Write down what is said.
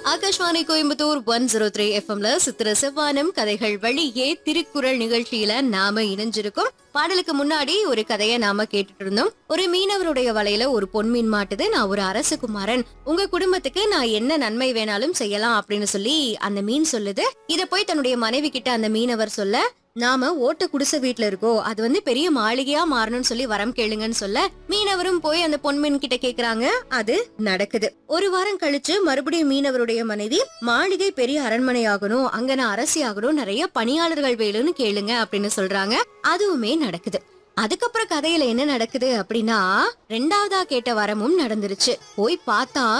Akashvani Coimbatore one zero three எஃப்எம்ல சித்திர செவ்வானம் கதைகள் வழியே திருக்குறள் நிகழ்ச்சியில நாம இணைஞ்சிருக்கோம் பாடலுக்கு முன்னாடி ஒரு கதையை நாம கேட்டுட்டு இருந்தோம் ஒரு மீனவருடைய வலையில ஒரு பொன் மீன் மாட்டுது நான் ஒரு அரசகுமாரன் உங்க குடும்பத்துக்கு நான் என்ன நன்மை வேணாலும் செய்யலாம் அப்படின்னு சொல்லி அந்த மீன் சொல்லுது இத போய் தன்னுடைய மனைவி கிட்ட அந்த மீனவர் சொல்ல நாம ஓட்ட குடிசை வீட்ல இருக்கோம் அது வந்து பெரிய மாளிகையா மாறணும்னு சொல்லி வரம் கேளுங்கன்னு சொல்ல மீனவரும் போய் அந்த பொன்மீன் கிட்ட கேக்குறாங்க அது நடக்குது ஒரு வாரம் கழிச்சு மறுபடியும் மீனவருடைய மனைவி மாளிகை பெரிய அரண்மனை ஆகணும் அங்க நான் அரசி ஆகணும் நிறைய பணியாளர்கள் வேணும்னு கேளுங்க அப்படின்னு சொல்றாங்க அதுவுமே நடக்குது அதுக்கப்புறம் கதையில என்ன நடக்குது அப்படின்னா ரெண்டாவதா கேட்ட வரமும் நடந்துருச்சு போய் பார்த்தா